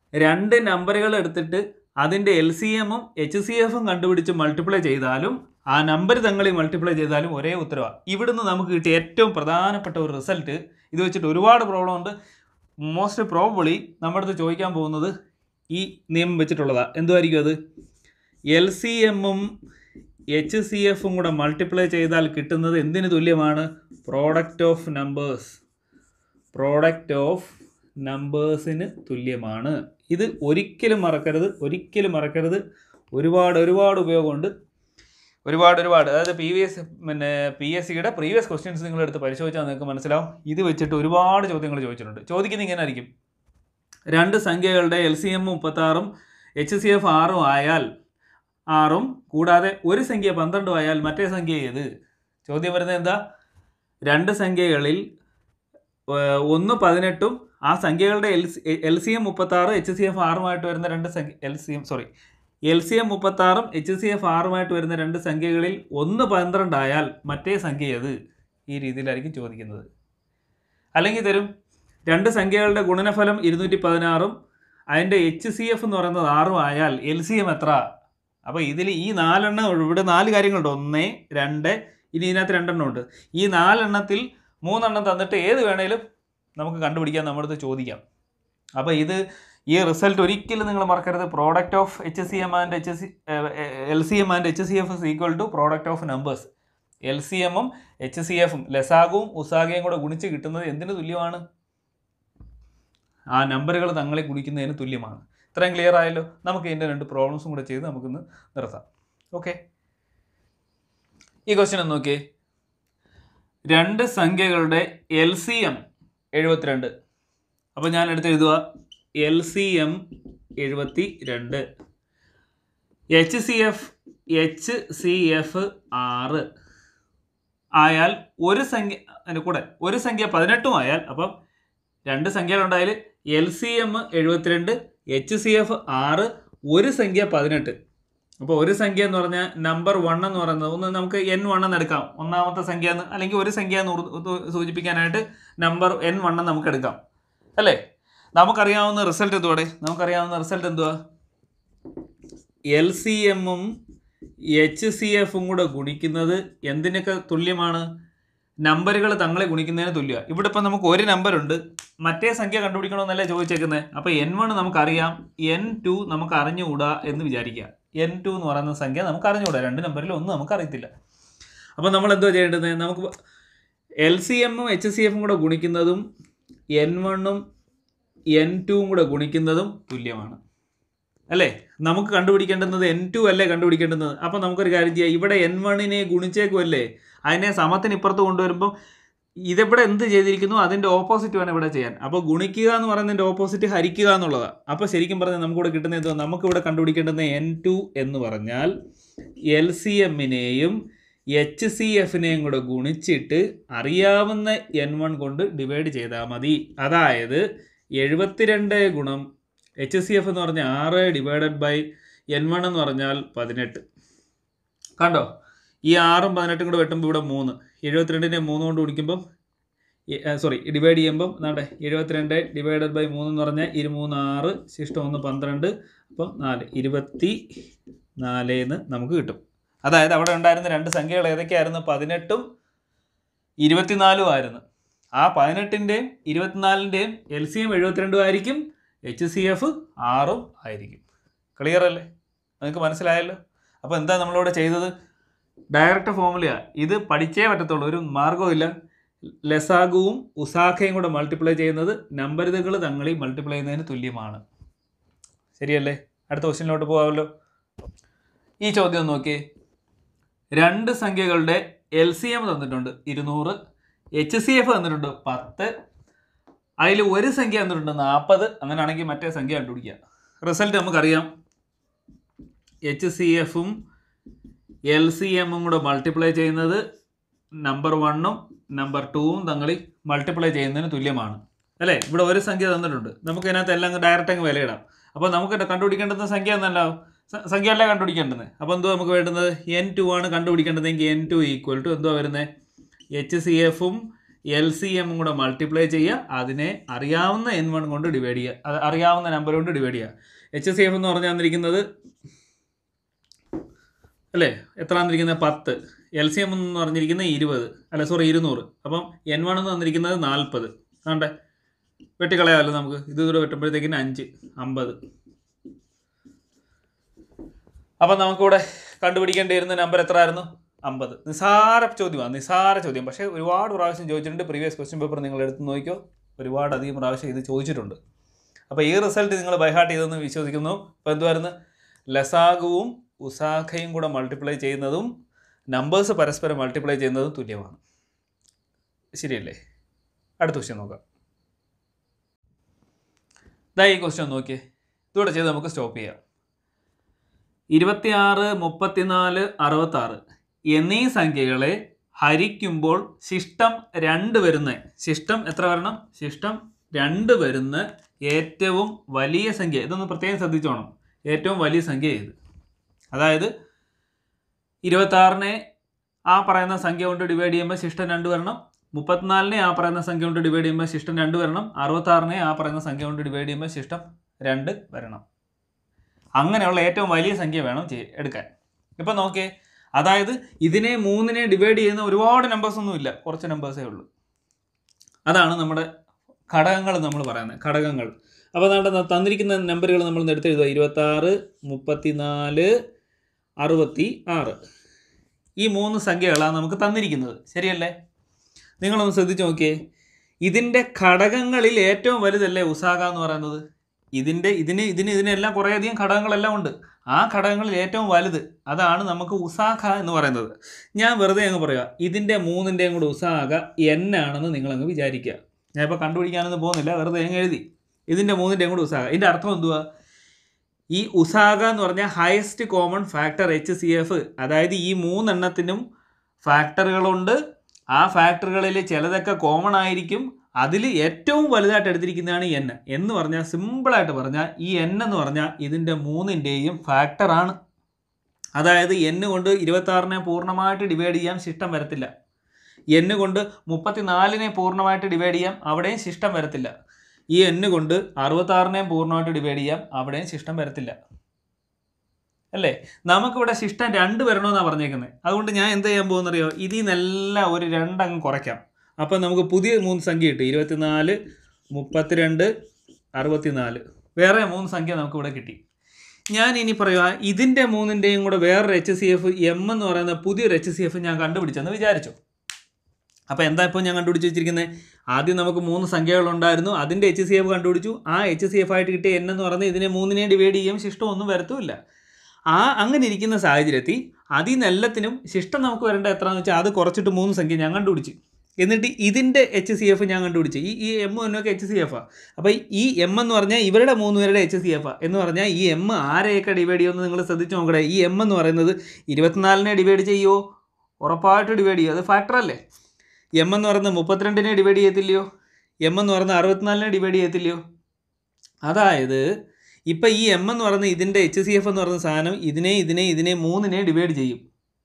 രണ്ട് നമ്പറുകൾ എടുത്തിട്ട് അതിൻ്റെ എൽ സി എമ്മും എച്ച് സി എഫും കണ്ടുപിടിച്ച് മൾട്ടിപ്ലൈ ചെയ്താലും ആ നമ്പർ തങ്ങളിൽ മൾട്ടിപ്ലൈ ചെയ്താലും ഒരേ ഉത്തരവാണ് ഇവിടുന്ന് നമുക്ക് കിട്ടിയ ഏറ്റവും പ്രധാനപ്പെട്ട ഒരു റിസൾട്ട് ഇത് വെച്ചിട്ട് ഒരുപാട് പ്രോബ്ലം ഉണ്ട് മോസ്റ്റ് പ്രോബിളി നമ്മുടെ അടുത്ത് ചോദിക്കാൻ പോകുന്നത് ഈ നിയമം വെച്ചിട്ടുള്ളതാണ് എന്തുമായിരിക്കും അത് എൽ സി എമ്മും എച്ച് സി എഫും കൂടെ മൾട്ടിപ്ലൈ ചെയ്താൽ കിട്ടുന്നത് എന്തിന് തുല്യമാണ് product of numbers product of നമ്പേഴ്സിന് തുല്യമാണ് ഇത് ഒരിക്കലും മറക്കരുത് ഒരിക്കലും മറക്കരുത് ഒരുപാട് ഒരുപാട് ഉപയോഗമുണ്ട് ഒരുപാട് ഒരുപാട് അതായത് പി വി എസ് പിന്നെ പി എസ് സിയുടെ പ്രീവിയസ് ക്വസ്റ്റ്യൻസ് നിങ്ങളെടുത്ത് പരിശോധിച്ചാൽ നിങ്ങൾക്ക് മനസ്സിലാവും ഇത് വെച്ചിട്ട് ഒരുപാട് ചോദ്യങ്ങൾ ചോദിച്ചിട്ടുണ്ട് ചോദിക്കുന്നത് ഇങ്ങനെ ആയിരിക്കും രണ്ട് സംഖ്യകളുടെ എൽ സി എം മുപ്പത്താറും എച്ച് സി എഫ് ആറും ആയാൽ ആറും കൂടാതെ ഒരു സംഖ്യ പന്ത്രണ്ടും ആയാൽ മറ്റേ സംഖ്യ ഏത് ചോദ്യം വരുന്നത് എന്താ രണ്ട് സംഖ്യകളിൽ ഏർ, ഒന്ന് പതിനെട്ടും ആ സംഖ്യകളുടെ L C L C M മുപ്പത്താറ് എച്ച് സി എഫ് ആറുമായിട്ട് വരുന്ന രണ്ട് സംഖ്യ L C M sorry L C M മുപ്പത്താറും എച്ച് സി എഫ് ആറുമായിട്ട് വരുന്ന രണ്ട് സംഖ്യകളിൽ ഒന്ന് പന്ത്രണ്ടായാൽ മറ്റേ സംഖ്യ ഏത് ഈ രീതിയിലായിരിക്കും ചോദിക്കുന്നത് അല്ലെങ്കിൽ തരും രണ്ട് സംഖ്യകളുടെ ഗുണനഫലം ഇരുന്നൂറ്റി പതിനാറും അതിൻ്റെ എച്ച് സി എഫ് എന്ന് പറയുന്നത് ആറും ആയാൽ എൽ സി എം എത്ര അപ്പോൾ ഇതിൽ ഈ നാലെണ്ണം ഇവിടെ നാല് കാര്യങ്ങളുണ്ട് ഒന്ന് രണ്ട് ഇനി ഇതിനകത്ത് രണ്ടെണ്ണം ഉണ്ട് ഈ നാലെണ്ണത്തിൽ മൂന്നെണ്ണം തന്നിട്ട് ഏത് വേണേലും നമുക്ക് കണ്ടുപിടിക്കാൻ നമ്മുടെ അടുത്ത് ചോദിക്കാം അപ്പോൾ ഇത് ഈ റിസൾട്ട് ഒരിക്കലും നിങ്ങൾ മറക്കരുത് product of H C M and H C L C M and H C F is equal to product of numbers L C എമ്മും എച്ച് സി എഫും ലസാഗുവും ഉസാഗയും കൂടെ ഗുണിച്ച് കിട്ടുന്നത് എന്തിനു തുല്യമാണ് ആ നമ്പറുകൾ തങ്ങളെ ഗുണിക്കുന്നതിന് തുല്യമാണ് ഇത്രയും ക്ലിയർ ആയല്ലോ നമുക്ക് ഇതിൻ്റെ രണ്ട് പ്രോബ്ലംസും കൂടെ ചെയ്ത് നമുക്കിന്ന് നിർത്താം ഓക്കെ ഈ ക്വസ്റ്റ്യൻ ഒന്ന് നോക്കിയേ രണ്ട് സംഖ്യകളുടെ എൽ സി എം എഴുപത്തിരണ്ട് അപ്പോൾ ഞാൻ എടുത്ത് എഴുതുക എൽ സി എം എഴുപത്തി രണ്ട് H C F H C F ആറ് ആയാൽ ഒരു സംഖ്യ അതിൻ്റെ കൂടെ ഒരു സംഖ്യ പതിനെട്ടും ആയാൽ അപ്പം രണ്ട് സംഖ്യകളുണ്ടായാൽ എൽ സി എം എഴുപത്തിരണ്ട് എച്ച് സി എഫ് ആറ് ഒരു സംഖ്യ പതിനെട്ട് അപ്പോൾ ഒരു സംഖ്യ എന്ന് പറഞ്ഞാൽ നമ്പർ വൺ എന്ന് പറയുന്നത് ഒന്ന് നമുക്ക് എൻ വൺ എന്ന് എടുക്കാം ഒന്നാമത്തെ സംഖ്യ എന്ന് അല്ലെങ്കിൽ ഒരു സംഖ്യ എന്ന് ഉറു- ഉ- സൂചിപ്പിക്കാനായിട്ട് നമ്പർ എൻ വൺ എന്ന് നമുക്ക് എടുക്കാം അല്ലേ നമുക്കറിയാവുന്ന റിസൾട്ട് എന്തുവാടെ നമുക്കറിയാവുന്ന റിസൾട്ട് എന്തുവാ എൽ സി എമ്മും എച്ച് സി എഫും കൂടെ ഗുണിക്കുന്നത് എന്തിനൊക്കെ തുല്യമാണ് നമ്പറുകൾ തങ്ങളെ ഗുണിക്കുന്നതിന് തുല്യമാണ് ഇവിടെ ഇപ്പം നമുക്ക് ഒരു നമ്പർ ഉണ്ട് മറ്റേ സംഖ്യ കണ്ടുപിടിക്കണമെന്നല്ലേ ചോദിച്ചേക്കുന്നത് അപ്പോൾ എൻ വൺ നമുക്കറിയാം എൻ ടു നമുക്ക് അറിഞ്ഞുകൂടാ എന്ന് വിചാരിക്കുക എൻ ടു എന്ന് പറയുന്ന സംഖ്യ നമുക്ക് അറിഞ്ഞുകൂടാ രണ്ട് നമ്പറിൽ ഒന്നും നമുക്ക് അറിയത്തില്ല അപ്പോൾ നമ്മൾ എന്തോ ചെയ്യേണ്ടത് നമുക്ക് എൽ സി എമ്മും എച്ച് സി എഫും കൂടെ ഗുണിക്കുന്നതും എൻ വണ്ണും എൻ ടുവും കൂടെ ഗുണിക്കുന്നതും തുല്യമാണ് അല്ലേ നമുക്ക് കണ്ടുപിടിക്കേണ്ടുന്നത് എൻ ടു അല്ലേ കണ്ടുപിടിക്കേണ്ടുന്നത് അപ്പോൾ നമുക്കൊരു കാര്യം ചെയ്യാം ഇവിടെ എൻ വണ്ണിനെ ഗുണിച്ചേക്കുമല്ലേ അതിനെ സമത്തിന് ഇപ്പുറത്ത് കൊണ്ടുവരുമ്പോൾ ഇതെവിടെ എന്ത് ചെയ്തിരിക്കുന്നു അതിൻ്റെ ഓപ്പോസിറ്റ് വേണം ഇവിടെ ചെയ്യാൻ അപ്പോൾ ഗുണിക്കുക എന്ന് പറയുന്നതിൻ്റെ ഓപ്പോസിറ്റ് ഹരിക്കുക എന്നുള്ളതാണ് അപ്പോൾ ശരിക്കും പറഞ്ഞാൽ നമുക്കിവിടെ കിട്ടുന്ന എന്തോ നമുക്കിവിടെ കണ്ടുപിടിക്കേണ്ടുന്ന എൻ ടു എന്ന് പറഞ്ഞാൽ എൽ സി എമ്മിനെയും എച്ച് സി എഫിനെയും കൂടെ ഗുണിച്ചിട്ട് അറിയാവുന്ന എൻ വൺ കൊണ്ട് ഡിവൈഡ് ചെയ്താൽ മതി അതായത് എഴുപത്തിരണ്ട് ഗുണം എച്ച് സി എഫ് എന്ന് പറഞ്ഞാൽ ആറ് ഡിവൈഡഡ് ബൈ എൻ വൺ എന്ന് പറഞ്ഞാൽ പതിനെട്ട് കണ്ടോ ഈ ആറും പതിനെട്ടും കൂടെ വെട്ടുമ്പോൾ ഇവിടെ മൂന്ന് എഴുപത്തിരണ്ടിനെ മൂന്ന് കൊണ്ട് ഗുണിക്കുമ്പം സോറി ഡിവൈഡ് ചെയ്യുമ്പം നാട്ടെ എഴുപത്തിരണ്ട് ഡിവൈഡഡ് ബൈ മൂന്ന് എന്ന് പറഞ്ഞാൽ ഇരുമൂന്ന് ആറ് ശിഷ്ടം ഒന്ന് പന്ത്രണ്ട് അപ്പം നാല് ഇരുപത്തി നാലേന്ന് നമുക്ക് കിട്ടും അതായത് അവിടെ ഉണ്ടായിരുന്ന രണ്ട് സംഖ്യകൾ ഏതൊക്കെയായിരുന്നു പതിനെട്ടും ഇരുപത്തിനാലും ആയിരുന്നു ആ പതിനെട്ടിൻ്റെയും ഇരുപത്തിനാലിൻ്റെയും എൽ സി എം എഴുപത്തിരണ്ടും ആയിരിക്കും എച്ച് സി എഫ് ആറും ആയിരിക്കും ക്ലിയർ അല്ലേ നിങ്ങൾക്ക് മനസ്സിലായല്ലോ അപ്പോൾ എന്താ നമ്മളിവിടെ ചെയ്തത് ഡയറക്റ്റ് ഫോമുലയ ഇത് പഠിച്ചേ പറ്റത്തുള്ളൂ ഒരു മാർഗ്ഗവുമില്ല ലസാഗുവും ഉസാഖയും കൂടെ മൾട്ടിപ്ലൈ ചെയ്യുന്നത് നമ്പരുതകൾ തങ്ങളിൽ മൾട്ടിപ്ലൈ ചെയ്യുന്നതിന് തുല്യമാണ് ശരിയല്ലേ അടുത്ത ക്വസ്റ്റ്യനിലോട്ട് പോകാമല്ലോ ഈ ചോദ്യം ഒന്ന് നോക്കിയേ രണ്ട് സംഖ്യകളുടെ എൽ സി എം തന്നിട്ടുണ്ട് ഇരുന്നൂറ് എച്ച് സി എഫ് തന്നിട്ടുണ്ട് പത്ത് അതിൽ ഒരു സംഖ്യ തന്നിട്ടുണ്ട് നാൽപ്പത് അങ്ങനെയാണെങ്കിൽ മറ്റേ സംഖ്യ കണ്ടുപിടിക്കുക റിസൾട്ട് നമുക്കറിയാം എച്ച് സി എഫും എൽ സി എമ്മും കൂടെ മൾട്ടിപ്ലൈ ചെയ്യുന്നത് നമ്പർ വണ്ണും നമ്പർ ടൂവും തങ്ങളിൽ മൾട്ടിപ്ലൈ ചെയ്യുന്നതിന് തുല്യമാണ് അല്ലേ ഇവിടെ ഒരു സംഖ്യ തന്നിട്ടുണ്ട് നമുക്ക് ഇതിനകത്ത് എല്ലാം ഡയറക്റ്റ് അങ്ങ് വിലയിടാം അപ്പോൾ നമുക്ക് കണ്ടുപിടിക്കേണ്ടുന്ന സംഖ്യ എന്നല്ല സംഖ്യ അല്ലേ കണ്ടുപിടിക്കേണ്ടത് അപ്പോൾ എന്തോ നമുക്ക് വേണ്ടുന്നത് എൻ ടു ആണ് കണ്ടുപിടിക്കേണ്ടതെങ്കിൽ എൻ ടു ഈക്വൽ ടു എന്തോ വരുന്നത് എച്ച് സി എഫും എൽ സി എം കൂടെ മൾട്ടിപ്ലൈ ചെയ്യുക അതിനെ അറിയാവുന്ന എൻ വൺ കൊണ്ട് ഡിവൈഡ് ചെയ്യുക അത് അറിയാവുന്ന നമ്പർ കൊണ്ട് ഡിവൈഡ് ചെയ്യുക എച്ച് സി എഫ് എന്ന് പറഞ്ഞു തന്നിരിക്കുന്നത് അല്ലേ എത്ര തന്നിരിക്കുന്നത് പത്ത് എൽ സി എം എന്ന് പറഞ്ഞിരിക്കുന്നത് ഇരുപത് അല്ല സോറി ഇരുന്നൂറ് അപ്പം എൻ വൺ എന്ന് തന്നിരിക്കുന്നത് നാൽപ്പത് കണ്ടേ വെട്ടിക്കളയാമല്ലോ നമുക്ക് ഇത് കൂടെ വെട്ടുമ്പോഴത്തേക്കിന് അഞ്ച് അമ്പത് അപ്പം നമുക്കിവിടെ കണ്ടുപിടിക്കേണ്ടിയിരുന്ന നമ്പർ എത്ര ആയിരുന്നു അമ്പത് നിസാര ചോദ്യമാണ് നിസാര ചോദ്യം പക്ഷേ ഒരുപാട് പ്രാവശ്യം ചോദിച്ചിട്ടുണ്ട് പ്രീവിയസ് ക്വസ്റ്റ്യൻ പേപ്പർ നിങ്ങൾ എടുത്ത് നോക്കിയോ ഒരുപാട് അധികം പ്രാവശ്യം ഇത് ചോദിച്ചിട്ടുണ്ട് അപ്പോൾ ഈ റിസൾട്ട് നിങ്ങൾ ബൈഹാർട്ട് ചെയ്തെന്ന് വിശ്വസിക്കുന്നു അപ്പോൾ എന്തുവായിരുന്നു ലസാഗുവും ഉസാഖയും കൂടെ മൾട്ടിപ്ലൈ ചെയ്യുന്നതും നമ്പേഴ്സ് പരസ്പരം മൾട്ടിപ്ലൈ ചെയ്യുന്നതും തുല്യമാണ് ശരിയല്ലേ അടുത്ത ക്വസ്റ്റ്യൻ നോക്കാം ഇതാ ഈ ക്വസ്റ്റ്യൻ നോക്കിയേ ഇതൂടെ ചെയ്ത് നമുക്ക് സ്റ്റോപ്പ് ചെയ്യാം ഇരുപത്തിയാറ് മുപ്പത്തിനാല് അറുപത്താറ് എന്നീ സംഖ്യകളെ ഹരിക്കുമ്പോൾ ശിഷ്ടം രണ്ട് വരുന്ന ശിഷ്ടം എത്ര വരണം ശിഷ്ടം രണ്ട് വരുന്ന ഏറ്റവും വലിയ സംഖ്യ ഇതൊന്ന് പ്രത്യേകം ശ്രദ്ധിച്ചോണം ഏറ്റവും വലിയ സംഖ്യ ഏത് അതായത് ഇരുപത്താറിനെ ആ പറയുന്ന സംഖ്യ കൊണ്ട് ഡിവൈഡ് ചെയ്യുമ്പോൾ ശിഷ്ടം രണ്ട് വരണം മുപ്പത്തിനാലിനെ ആ പറയുന്ന സംഖ്യ കൊണ്ട് ഡിവൈഡ് ചെയ്യുമ്പോൾ ശിഷ്ടം രണ്ട് വരണം അറുപത്താറിനെ ആ പറയുന്ന സംഖ്യ കൊണ്ട് ഡിവൈഡ് ചെയ്യുമ്പോൾ ശിഷ്ടം രണ്ട് വരണം അങ്ങനെയുള്ള ഏറ്റവും വലിയ സംഖ്യ വേണം ചെയ്യ- എടുക്കാൻ ഇപ്പം നോക്കിയേ അതായത് ഇതിനെ മൂന്നിനെ ഡിവൈഡ് ചെയ്യുന്ന ഒരുപാട് നമ്പേഴ്സ് ഒന്നും ഇല്ല കുറച്ച് നമ്പേഴ്സേ ഉള്ളൂ അതാണ് നമ്മുടെ ഘടകങ്ങൾ നമ്മൾ പറയുന്നത് ഘടകങ്ങൾ അപ്പോൾ നമ്മുടെ തന്നിരിക്കുന്ന നമ്പറുകൾ നമ്മൾ എടുത്ത് എഴുതുക ഇരുപത്താറ് മുപ്പത്തിനാല് അറുപത്തി ആറ് ഈ മൂന്ന് സംഖ്യകളാണ് നമുക്ക് തന്നിരിക്കുന്നത് ശരിയല്ലേ നിങ്ങളൊന്ന് ശ്രദ്ധിച്ച് നോക്കിയേ ഇതിൻ്റെ ഘടകങ്ങളിൽ ഏറ്റവും വലുതല്ലേ ഉസാക എന്ന് പറയുന്നത് ഇതിൻ്റെ ഇതിന് ഇതിന് ഇതിനെല്ലാം കുറേയധികം ഘടകങ്ങളെല്ലാം ഉണ്ട് ആ ഘടകങ്ങളിൽ ഏറ്റവും വലുത് അതാണ് നമുക്ക് ഉസാഖ എന്ന് പറയുന്നത് ഞാൻ വെറുതെ അങ്ങ് പറയുക ഇതിൻ്റെ മൂന്നിൻ്റെയും കൂടെ ഉസാഖ എൻ ആണെന്ന് നിങ്ങളങ്ങ് വിചാരിക്കുക ഞാൻ ഇപ്പോൾ കണ്ടുപിടിക്കാനൊന്നും പോകുന്നില്ല വെറുതെ അങ്ങ് എഴുതി ഇതിൻ്റെ മൂന്നിൻ്റെയും കൂടെ ഉസാഖ ഇതിൻ്റെ അർത്ഥം എന്തുവാ ഈ ഉസാഖ എന്ന് പറഞ്ഞാൽ highest common factor H C F അതായത് ഈ മൂന്നെണ്ണത്തിനും ഫാക്ടറുകളുണ്ട് ആ ഫാക്ടറുകളിൽ ചിലതൊക്കെ കോമൺ ആയിരിക്കും അതിൽ ഏറ്റവും വലുതായിട്ട് എടുത്തിരിക്കുന്നതാണ് എൻ എന്ന് പറഞ്ഞാൽ സിമ്പിളായിട്ട് പറഞ്ഞാൽ ഈ എൻ എന്ന് പറഞ്ഞാൽ ഇതിൻ്റെ മൂന്നിൻ്റെയും ഫാക്ടറാണ് അതായത് എൻ കൊണ്ട് ഇരുപത്താറിനെ പൂർണ്ണമായിട്ട് ഡിവൈഡ് ചെയ്യാൻ ശിഷ്ടം വരത്തില്ല എൻ കൊണ്ട് മുപ്പത്തിനാലിനെ പൂർണ്ണമായിട്ട് ഡിവൈഡ് ചെയ്യാം അവിടെയും ശിഷ്ടം വരത്തില്ല ഈ എൻ കൊണ്ട് അറുപത്താറിനെയും പൂർണ്ണമായിട്ട് ഡിവൈഡ് ചെയ്യാം അവിടെയും ശിഷ്ടം വരത്തില്ല അല്ലേ നമുക്കിവിടെ ശിഷ്ടം രണ്ട് വരണമെന്നാണ് പറഞ്ഞേക്കുന്നത് അതുകൊണ്ട് ഞാൻ എന്ത് ചെയ്യാൻ പോകുന്നറിയോ ഇതിൽ നിന്നെല്ലാം ഒരു രണ്ടങ്ങ് കുറയ്ക്കാം അപ്പം നമുക്ക് പുതിയ മൂന്ന് സംഖ്യ കിട്ടി ഇരുപത്തിനാല് മുപ്പത്തിരണ്ട് അറുപത്തിനാല് വേറെ മൂന്ന് സംഖ്യ നമുക്കിവിടെ കിട്ടി ഞാൻ ഇനി പറയുക ഇതിൻ്റെ മൂന്നിൻ്റെയും കൂടെ വേറൊരു എച്ച് സി എഫ് എം എന്ന് പറയുന്ന പുതിയൊരു എച്ച് സി എഫ് ഞാൻ കണ്ടുപിടിച്ചെന്ന് വിചാരിച്ചു അപ്പോൾ എന്താ ഇപ്പോൾ ഞാൻ കണ്ടുപിടിച്ച് വെച്ചിരിക്കുന്നത് ആദ്യം നമുക്ക് മൂന്ന് സംഖ്യകളുണ്ടായിരുന്നു അതിൻ്റെ എച്ച് സി എഫ് കണ്ടുപിടിച്ചു ആ എച്ച് സി എഫ് ആയിട്ട് കിട്ടിയ എൻ എന്ന് പറയുന്നത് ഇതിനെ മൂന്നിനെ ഡിവൈഡ് ചെയ്യും ശിഷ്ടം ഒന്നും വരത്തുമില്ല ആ അങ്ങനെ ഇരിക്കുന്ന സാഹചര്യത്തിൽ അതിൽ നിന്ന് എല്ലാത്തിനും ശിഷ്ടം നമുക്ക് വരേണ്ട എത്രയാണെന്ന് വെച്ചാൽ അത് കുറച്ചിട്ട് മൂന്ന് സംഖ്യ ഞാൻ കണ്ടുപിടിച്ചു എന്നിട്ട് ഇതിൻ്റെ എച്ച് സി എഫ് ഞാൻ കണ്ടുപിടിച്ചു ഈ ഈ എം എന്നൊക്കെ എച്ച് സി എഫാണ് അപ്പോൾ ഈ എം എന്ന് പറഞ്ഞാൽ ഇവരുടെ മൂന്ന് പേരുടെ എച്ച് സി എഫാണ് എന്ന് പറഞ്ഞാൽ ഈ എം ആരെയൊക്കെ ഡിവൈഡ് ചെയ്യുമെന്ന് നിങ്ങൾ ശ്രദ്ധിച്ച് നോക്കണേ ഈ എം എന്ന് പറയുന്നത് ഇരുപത്തിനാലിനെ ഡിവൈഡ് ചെയ്യുമോ ഉറപ്പായിട്ട് ഡിവൈഡ് ചെയ്യും അത് ഫാക്ടർ അല്ലേ എം എന്ന് പറയുന്നത് മുപ്പത്തിരണ്ടിനെ ഡിവൈഡ് ചെയ്യത്തില്ലയോ എം എന്ന് പറയുന്നത് അറുപത്തിനാലിനെ ഡിവൈഡ് ചെയ്യത്തില്ലയോ അതായത് ഇപ്പം ഈ എം എന്ന് പറയുന്ന ഇതിൻ്റെ എച്ച് സി എഫ് എന്ന് പറയുന്ന സാധനം ഇതിനെ ഇതിനെ ഇതിനെ മൂന്നിനെ ഡിവൈഡ് ചെയ്യും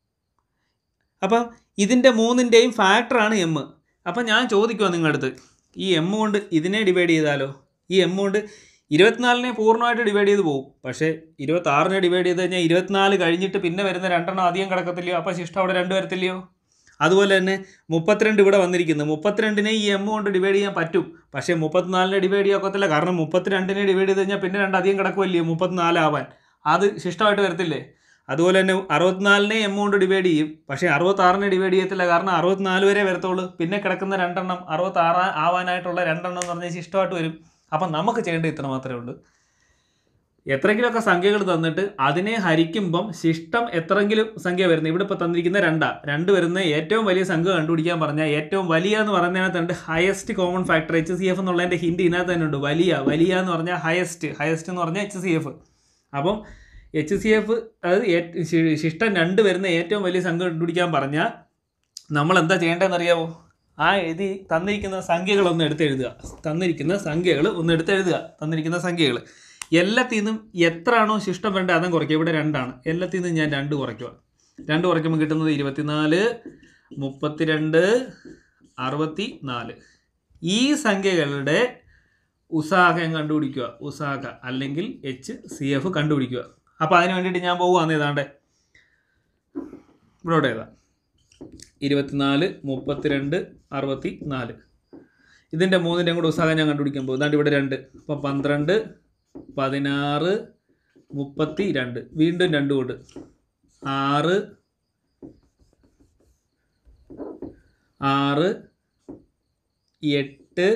അപ്പം ഇതിൻ്റെ മൂന്നിൻ്റെയും ഫാക്ടറാണ് എം അപ്പം ഞാൻ ചോദിക്കുമോ നിങ്ങളുടെ അടുത്ത് ഈ എം കൊണ്ട് ഇതിനെ ഡിവൈഡ് ചെയ്താലോ ഈ എം കൊണ്ട് ഇരുപത്തിനാലിനെ പൂർണ്ണമായിട്ട് ഡിവൈഡ് ചെയ്ത് പോകും പക്ഷേ ഇരുപത്താറിനെ ഡിവൈഡ് ചെയ്ത് കഴിഞ്ഞാൽ ഇരുപത്തിനാല് കഴിഞ്ഞിട്ട് പിന്നെ വരുന്ന രണ്ടെണ്ണം അധികം കിടക്കത്തില്ലയോ അപ്പോൾ ശിഷ്ടം അവിടെ രണ്ട് വരത്തില്ലയോ അതുപോലെ തന്നെ മുപ്പത്തിരണ്ട് ഇവിടെ വന്നിരിക്കുന്നു മുപ്പത്തിരണ്ടിനെ ഈ എം കൊണ്ട് ഡിവൈഡ് ചെയ്യാൻ പറ്റും പക്ഷേ മുപ്പത്തിനാലിനെ ഡിവൈഡ് ചെയ്യാൻ ഒക്കത്തില്ല കാരണം മുപ്പത്തിരണ്ടിനെ ഡിവൈഡ് ചെയ്ത് കഴിഞ്ഞാൽ പിന്നെ രണ്ട് അധികം കിടക്കുമല്ലയോ മുപ്പത്തിനാലാവാൻ അത് ശിഷ്ടമായിട്ട് വരത്തില്ലേ അതുപോലെ തന്നെ അറുപത്തിനാലിനെ എം കൊണ്ട് ഡിവൈഡ് ചെയ്യും പക്ഷേ അറുപത്താറിനെ ഡിവൈഡ് ചെയ്യത്തില്ല കാരണം അറുപത്തിനാല് വരെ വരത്തുള്ളൂ പിന്നെ കിടക്കുന്ന രണ്ടെണ്ണം അറുപത്താറ് ആവാനായിട്ടുള്ള രണ്ടെണ്ണം എന്ന് പറഞ്ഞാൽ ശിഷ്ടമായിട്ട് വരും അപ്പം നമുക്ക് ചെയ്യേണ്ടത് ഇത്ര മാത്രമേ ഉള്ളൂ എത്രയെങ്കിലുമൊക്കെ സംഖ്യകൾ തന്നിട്ട് അതിനെ ഹരിക്കുമ്പം ശിഷ്ടം എത്രയെങ്കിലും സംഖ്യ വരുന്നത് ഇവിടെ ഇപ്പോൾ തന്നിരിക്കുന്ന രണ്ടാ രണ്ട് വരുന്ന ഏറ്റവും വലിയ സംഖ്യ കണ്ടുപിടിക്കാൻ പറഞ്ഞാൽ ഏറ്റവും വലിയ എന്ന് പറയുന്നതിനകത്തുണ്ട് highest common factor H C F എന്നുള്ളതിൻ്റെ ഹിൻഡ് ഇതിനകത്ത് തന്നെ ഉണ്ട് വലിയ വലിയ എന്ന് പറഞ്ഞാൽ ഹയസ്റ്റ് ഹയസ്റ്റ് എന്ന് പറഞ്ഞാൽ എച്ച് സി എഫ് അപ്പം എച്ച് സി എഫ് അതായത് ഏറ്റ് ശി- ശിഷ്ടം രണ്ട് വരുന്ന ഏറ്റവും വലിയ സംഖ്യ കണ്ടുപിടിക്കാൻ പറഞ്ഞാൽ നമ്മൾ എന്താ ചെയ്യേണ്ടതെന്ന് അറിയാമോ ആ എഴുതി തന്നിരിക്കുന്ന സംഖ്യകളൊന്ന് എടുത്തെഴുതുക തന്നിരിക്കുന്ന സംഖ്യകൾ ഒന്ന് എടുത്തെഴുതുക തന്നിരിക്കുന്ന സംഖ്യകൾ എല്ലാത്തിൽ നിന്നും എത്രയാണോ ശിഷ്ടം വേണ്ടത് അതും കുറയ്ക്കുക ഇവിടെ രണ്ടാണ് എല്ലാത്തിൽ നിന്നും ഞാൻ രണ്ട് കുറയ്ക്കുക രണ്ട് കുറയ്ക്കുമ്പോൾ കിട്ടുന്നത് ഇരുപത്തിനാല് മുപ്പത്തിരണ്ട് അറുപത്തി നാല് ഈ സംഖ്യകളുടെ ഉസാഹം കണ്ടുപിടിക്കുക ഉസാഹ അല്ലെങ്കിൽ എച്ച് സി എഫ് കണ്ടുപിടിക്കുക അപ്പോൾ അതിന് വേണ്ടിയിട്ട് ഞാൻ പോകുകയാണ് ഏതാണ്ട് ഇവിടോട്ട് ഏതാ ഇരുപത്തിനാല് മുപ്പത്തിരണ്ട് അറുപത്തി നാല് ഇതിൻ്റെ മൂന്നിൻ്റെയും കൂടെ ഉത്സാഹം ഞാൻ കണ്ടുപിടിക്കാൻ പോകും ഇതാണ്ട് ഇവിടെ രണ്ട് അപ്പം പന്ത്രണ്ട് പതിനാറ് മുപ്പത്തി രണ്ട് വീണ്ടും രണ്ട് കൊണ്ട് ആറ് ആറ് എട്ട്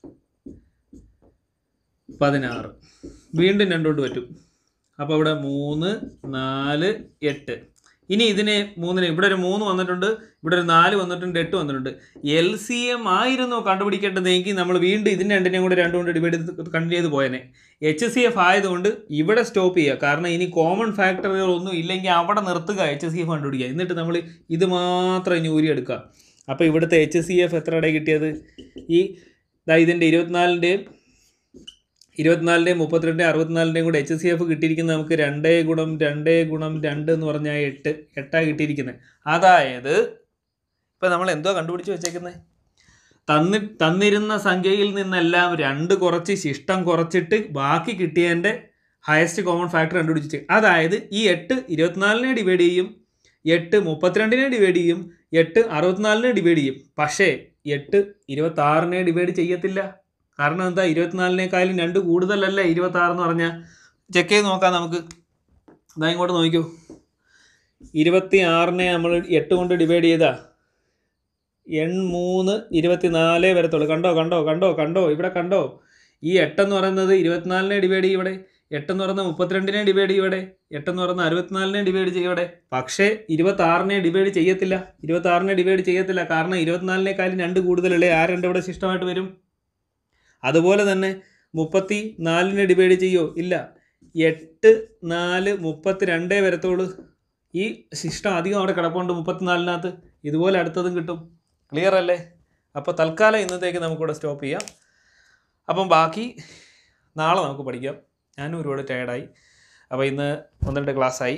പതിനാറ് വീണ്ടും രണ്ട് കൊണ്ട് പറ്റും അപ്പോൾ ഇവിടെ മൂന്ന് നാല് എട്ട് ഇനി ഇതിനെ മൂന്നിന് ഇവിടെ ഒരു മൂന്ന് വന്നിട്ടുണ്ട് ഇവിടെ ഒരു നാല് വന്നിട്ടുണ്ട് എട്ട് വന്നിട്ടുണ്ട് എൽ സി എം ആയിരുന്നു കണ്ടുപിടിക്കേണ്ടതെങ്കിൽ നമ്മൾ വീണ്ടും ഇതിന് രണ്ടിനെയും കൂടെ രണ്ടും കൊണ്ട് ഡിവൈഡ് ചെയ്ത് കണ്ടിന്യൂ ചെയ്ത് പോയനെ എച്ച് സി എഫ് ആയതുകൊണ്ട് ഇവിടെ സ്റ്റോപ്പ് ചെയ്യുക കാരണം ഇനി കോമൺ ഫാക്ടറുകൾ ഒന്നും ഇല്ലെങ്കിൽ അവിടെ നിർത്തുക എച്ച് സി എഫ് കണ്ടുപിടിക്കുക എന്നിട്ട് നമ്മൾ ഇത് മാത്രം ഇനി ഊരിയെടുക്കുക അപ്പോൾ ഇവിടുത്തെ എച്ച് സി എഫ് എത്രയുടെ കിട്ടിയത് ഈ ദാ ഇതിൻ്റെ ഇരുപത്തിനാലിൻ്റെയും ഇരുപത്തിനാലിൻ്റെയും മുപ്പത്തിരണ്ടിൻ്റെയും അറുപത്തിനാലിൻ്റെയും കൂടെ എച്ച് സി എഫ് കിട്ടിയിരിക്കുന്നത് നമുക്ക് രണ്ട് ഗുണം രണ്ട് ഗുണം രണ്ട് എന്ന് പറഞ്ഞാൽ എട്ട് എട്ടാണ് കിട്ടിയിരിക്കുന്നത് അതായത് ഇപ്പം നമ്മൾ എന്തോ കണ്ടുപിടിച്ച് വെച്ചേക്കുന്നത് തന്നി തന്നിരുന്ന സംഖ്യയിൽ നിന്നെല്ലാം രണ്ട് കുറച്ച് ശിഷ്ടം കുറച്ചിട്ട് ബാക്കി കിട്ടിയതിൻ്റെ ഹയസ്റ്റ് കോമൺ ഫാക്ടർ കണ്ടുപിടിച്ച് അതായത് ഈ എട്ട് ഇരുപത്തിനാലിനെ ഡിവൈഡ് ചെയ്യും എട്ട് മുപ്പത്തിരണ്ടിനെ ഡിവൈഡ് ചെയ്യും എട്ട് അറുപത്തിനാലിനെ ഡിവൈഡ് ചെയ്യും പക്ഷേ എട്ട് ഇരുപത്താറിനെ ഡിവൈഡ് ചെയ്യത്തില്ല കാരണം എന്താ ഇരുപത്തിനാലിനേക്കാളും രണ്ട് കൂടുതലല്ലേ ഇരുപത്താറ് എന്ന് പറഞ്ഞാൽ ചെക്ക് ചെയ്ത് നോക്കാം നമുക്ക് ഇതാ ഇങ്ങോട്ട് നോക്കൂ ഇരുപത്തി ആറിനെ നമ്മൾ എട്ട് കൊണ്ട് ഡിവൈഡ് ചെയ്താ എൺ മൂന്ന് ഇരുപത്തിനാലേ വരത്തുള്ളൂ കണ്ടോ കണ്ടോ കണ്ടോ കണ്ടോ ഇവിടെ കണ്ടോ ഈ എട്ടെന്ന് പറയുന്നത് ഇരുപത്തിനാലിനെ ഡിവൈഡ് ചെയ്യും ഇവിടെ എട്ടെന്ന് പറയുന്നത് മുപ്പത്തിരണ്ടിനെ ഡിവൈഡ് ചെയ്യും ഇവിടെ എട്ടെന്ന് പറയുന്നത് അറുപത്തിനാലിനെ ഡിവൈഡ് ചെയ്യും ഇവിടെ പക്ഷേ ഇരുപത്താറിനെ ഡിവൈഡ് ചെയ്യത്തില്ല ഇരുപത്താറിനെ ഡിവൈഡ് ചെയ്യത്തില്ല കാരണം ഇരുപത്തിനാലിനേക്കാളും രണ്ട് കൂടുതലല്ലേ ആ രണ്ട് ഇവിടെ ശിഷ്ടമായിട്ട് വരും അതുപോലെ തന്നെ മുപ്പത്തി നാലിനെ ഡിവൈഡ് ചെയ്യോ ഇല്ല എട്ട് നാല് മുപ്പത്തി രണ്ടേ വരത്തുള്ളൂ ഈ ശിഷ്ടം അധികം അവിടെ കിടപ്പുണ്ട് മുപ്പത്തിനാലിനകത്ത് ഇതുപോലെ അടുത്തതും കിട്ടും ക്ലിയർ അല്ലേ അപ്പോൾ തൽക്കാലം ഇന്നത്തേക്ക് നമുക്കിവിടെ സ്റ്റോപ്പ് ചെയ്യാം അപ്പം ബാക്കി നാളെ നമുക്ക് പഠിക്കാം ഞാനും ഒരുപാട് ടയർഡായി അപ്പോൾ ഇന്ന് ഒന്ന് രണ്ട് ക്ലാസ്സായി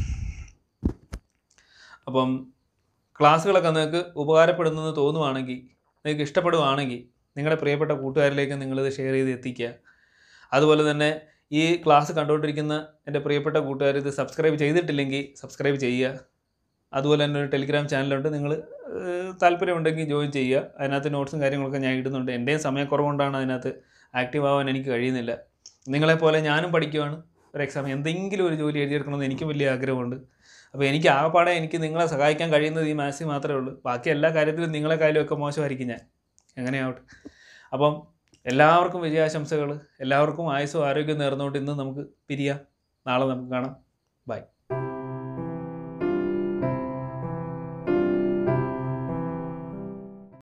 അപ്പം ക്ലാസ്സുകളൊക്കെ നിങ്ങൾക്ക് ഉപകാരപ്പെടുന്നെന്ന് തോന്നുവാണെങ്കിൽ നിങ്ങൾക്ക് ഇഷ്ടപ്പെടുവാണെങ്കിൽ നിങ്ങളുടെ പ്രിയപ്പെട്ട കൂട്ടുകാരിലേക്ക് നിങ്ങളിത് ഷെയർ ചെയ്ത് എത്തിക്കുക അതുപോലെ തന്നെ ഈ ക്ലാസ് കണ്ടുകൊണ്ടിരിക്കുന്ന എൻ്റെ പ്രിയപ്പെട്ട കൂട്ടുകാർ ഇത് സബ്സ്ക്രൈബ് ചെയ്തിട്ടില്ലെങ്കിൽ സബ്സ്ക്രൈബ് ചെയ്യുക അതുപോലെ തന്നെ ഒരു ടെലിഗ്രാം ചാനലുണ്ട് നിങ്ങൾ താല്പര്യമുണ്ടെങ്കിൽ ജോയിൻ ചെയ്യുക അതിനകത്ത് നോട്ട്സും കാര്യങ്ങളൊക്കെ ഞാൻ ഇടുന്നുണ്ട് എൻ്റെയും സമയക്കുറവുകൊണ്ടാണ് അതിനകത്ത് ആക്റ്റീവ് ആവാൻ എനിക്ക് കഴിയുന്നില്ല നിങ്ങളെപ്പോലെ ഞാനും പഠിക്കുവാണ് ഒരു എക്സാം എന്തെങ്കിലും ഒരു ജോലി എഴുതിയെടുക്കണമെന്ന് എനിക്കും വലിയ ആഗ്രഹമുണ്ട് അപ്പോൾ എനിക്ക് ആകപ്പാടെ എനിക്ക് നിങ്ങളെ സഹായിക്കാൻ കഴിയുന്നത് ഈ മാത്സിൽ മാത്രമേ ഉള്ളൂ ബാക്കി എല്ലാ കാര്യത്തിലും നിങ്ങളെ കാര്യം ഒക്കെ മോശമായിരിക്കും ഞാൻ എങ്ങനെയാവട്ടെ അപ്പം എല്ലാവർക്കും വിജയാശംസകൾ എല്ലാവർക്കും ആയുസ്സും ആരോഗ്യം നേർന്നുകൊണ്ട് ഇന്ന് നമുക്ക് പിരിയാം നാളെ നമുക്ക് കാണാം ബൈ